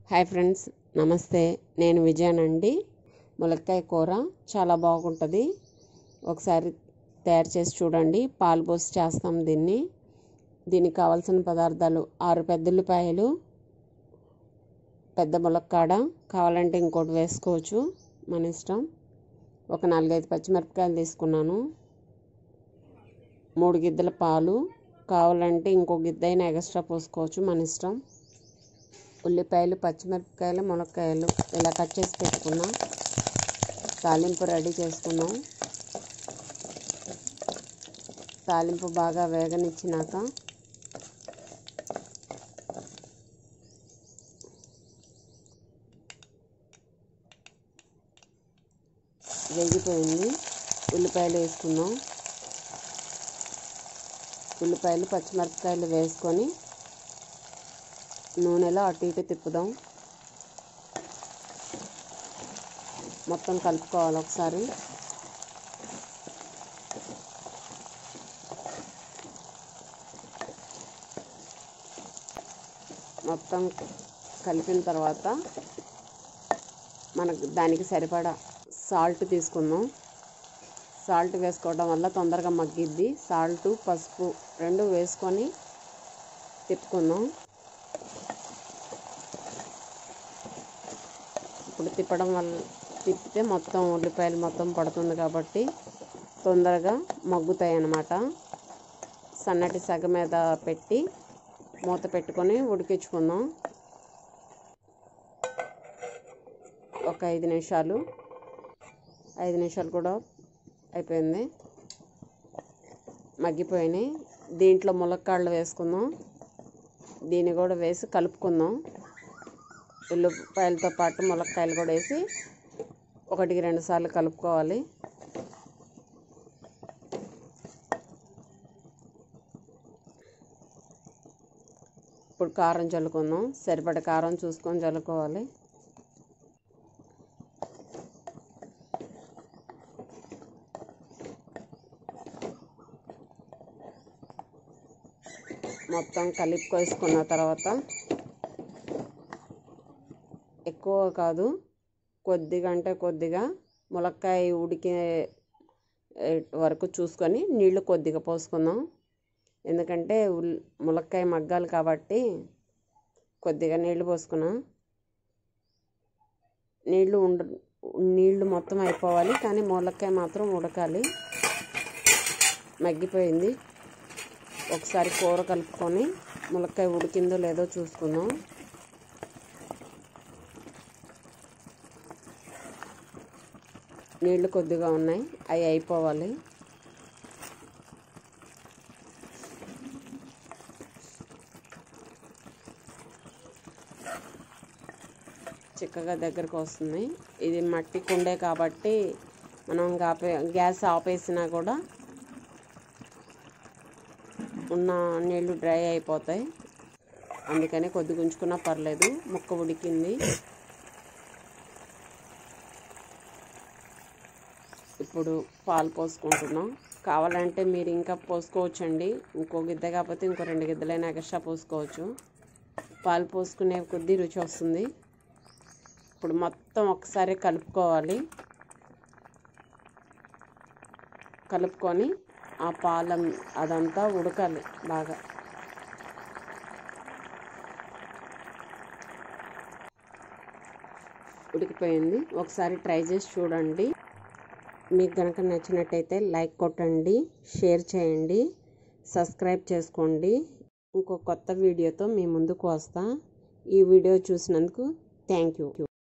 hi friends నమస్తే నేను విజయనండి ములక్కాయ కూర చాలా బాగుంటుంది ఒకసారి తయారు చేసి చూడండి పాలు పోసి చేస్తాం దీన్ని దీనికి కావాల్సిన పదార్థాలు ఆరు పెద్దల్లిపాయలు పెద్ద ములక్కాడ కావాలంటే ఇంకోటి వేసుకోవచ్చు మన ఇష్టం ఒక నాలుగైదు పచ్చిమిరపకాయలు తీసుకున్నాను మూడు గిద్దల పాలు కావాలంటే ఇంకో గిద్ద అయినా ఎక్స్ట్రా పోసుకోవచ్చు మన ఇష్టం ఉల్లిపాయలు పచ్చిమిరపకాయలు మునక్కాయలు ఇలా కట్ చేసి పెట్టుకున్నాం తాలింపు రెడీ చేసుకున్నాం తాలింపు బాగా వేగనిచ్చినాక వేగిపోయింది ఉల్లిపాయలు వేసుకుందాం ఉల్లిపాయలు పచ్చిమిరపకాయలు వేసుకొని నూనెలో అటు ఇటు తిప్పుదాం మొత్తం కలుపుకోవాలి ఒకసారి మొత్తం కలిపిన తర్వాత మనకు దానికి సరిపడా సాల్ట్ తీసుకుందాం సాల్ట్ వేసుకోవడం వల్ల తొందరగా మగ్గిద్ది సాల్ట్ పసుపు రెండు వేసుకొని తిప్పుకుందాం ఇప్పుడు తిప్పడం వల్ల తిప్పితే మొత్తం ఉల్లిపాయలు మొత్తం పడుతుంది కాబట్టి తొందరగా మగ్గుతాయి అన్నమాట సన్నటి సగ మీద పెట్టి మూత పెట్టుకొని ఉడికించుకుందాం ఒక ఐదు నిమిషాలు ఐదు నిమిషాలు కూడా అయిపోయింది మగ్గిపోయినాయి దీంట్లో ములక్కాళ్ళు వేసుకుందాం దీన్ని కూడా వేసి కలుపుకుందాం ఉల్లిపాయలతో పాటు ములక్కాయలు కూడా వేసి ఒకటికి రెండు సార్లు కలుపుకోవాలి ఇప్పుడు కారం చల్లుకుందాం సరిపడ కారం చూసుకొని చల్లుకోవాలి మొత్తం కలిపి తర్వాత ఎక్కువ కాదు కొద్దిగా అంటే కొద్దిగా ములక్కాయ ఉడికే వరకు చూసుకొని నీళ్లు కొద్దిగా పోసుకుందాం ఎందుకంటే ఉల్ ములక్కాయ మగ్గాలి కాబట్టి కొద్దిగా నీళ్లు పోసుకున్నాం నీళ్లు ఉండ నీళ్లు మొత్తం అయిపోవాలి కానీ ములక్కాయ మాత్రం ఉడకాలి మగ్గిపోయింది ఒకసారి కూర కలుపుకొని ములక్కాయ ఉడికిందో లేదో చూసుకుందాం నీళ్లు కొద్దిగా ఉన్నాయి అవి అయిపోవాలి చిక్కగా దగ్గరకు వస్తుంది ఇది మట్టి కుండే కాబట్టి మనం ఆపే గ్యాస్ ఆపేసినా కూడా ఉన్న నీళ్లు డ్రై అయిపోతాయి అందుకని కొద్దిగా ఉంచుకున్నా పర్లేదు ముక్క ఉడికింది ఇప్పుడు పాలు పోసుకుంటున్నాం కావాలంటే మీరు ఇంకా పోసుకోవచ్చండి ఇంకో గిద్ద కాకపోతే ఇంకో రెండు గిద్దలైనా ఎక్స్ట్రా పోసుకోవచ్చు పాలు పోసుకునే కొద్దీ రుచి వస్తుంది ఇప్పుడు మొత్తం ఒకసారి కలుపుకోవాలి కలుపుకొని ఆ పాలం అదంతా ఉడకాలి బాగా ఉడికిపోయింది ఒకసారి ట్రై చేసి చూడండి మీకు కనుక నచ్చినట్టయితే లైక్ కొట్టండి షేర్ చేయండి సబ్స్క్రైబ్ చేసుకోండి ఇంకో కొత్త వీడియోతో మీ ముందుకు వస్తా ఈ వీడియో చూసినందుకు థ్యాంక్ యూ